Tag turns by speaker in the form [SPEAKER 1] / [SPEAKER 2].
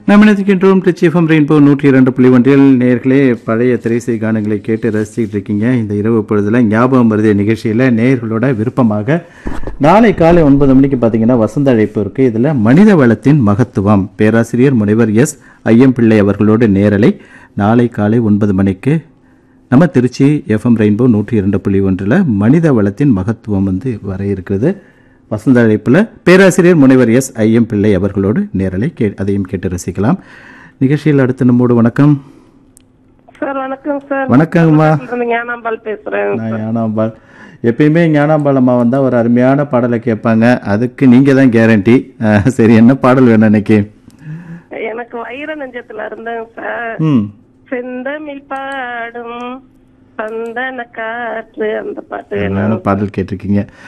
[SPEAKER 1] நாம் நினைக்கின்றோம் ட்ரிச்சிஎஃப்எம் ரெயின்போ நூற்றி இரண்டு புள்ளி ஒன்றில் நேர்களே பழைய திரைசை கானங்களை கேட்டு ரசிச்சுட்டு இருக்கீங்க இந்த இரவு பொழுதுல ஞாபகம் வருது நிகழ்ச்சியில் நேர்களோட விருப்பமாக நாளை காலை ஒன்பது மணிக்கு பார்த்தீங்கன்னா வசந்த அழைப்பு இருக்கு இதில் மனித வளத்தின் மகத்துவம் பேராசிரியர் முனைவர் எஸ் ஐயம்பிள்ளை அவர்களோடு நேரலை நாளை காலை ஒன்பது மணிக்கு நம்ம திருச்சி எஃப்எம் ரெயின்போ நூற்றி இரண்டு புள்ளி ஒன்றில் மனித வளத்தின் மகத்துவம் வந்து வர இருக்கிறது வசந்த அழைப்பில் பேராசிரியர் முனைவர் எஸ் ஐயம் பிள்ளை அவர்களோடு நேரலை கே அதையும் கேட்டு ரசிக்கலாம் நிகழ்ச்சியில் அடுத்து நம்மோடு வணக்கம்
[SPEAKER 2] சார் வணக்கம் சார்
[SPEAKER 1] வணக்கங்கம்மா
[SPEAKER 2] இருந்து ஞானாம்பாள் பேசுறேன்
[SPEAKER 1] நான் ஞானாம்பாள் எப்பயுமே ஞானாம்பாள் அம்மா வந்தால் ஒரு அருமையான பாடலை கேட்பாங்க அதுக்கு நீங்கள் தான் கேரண்டி சரி என்ன பாடல் வேணும் இன்னைக்கு
[SPEAKER 2] எனக்கு வைர நெஞ்சத்துல இருந்தேன் சார்
[SPEAKER 1] ம்
[SPEAKER 2] செந்தமிழ் பாடும் சந்தன காற்று அந்த பாட்டு வேணும்
[SPEAKER 1] அருமையான பாடல் கேட்டிருக்கீங்க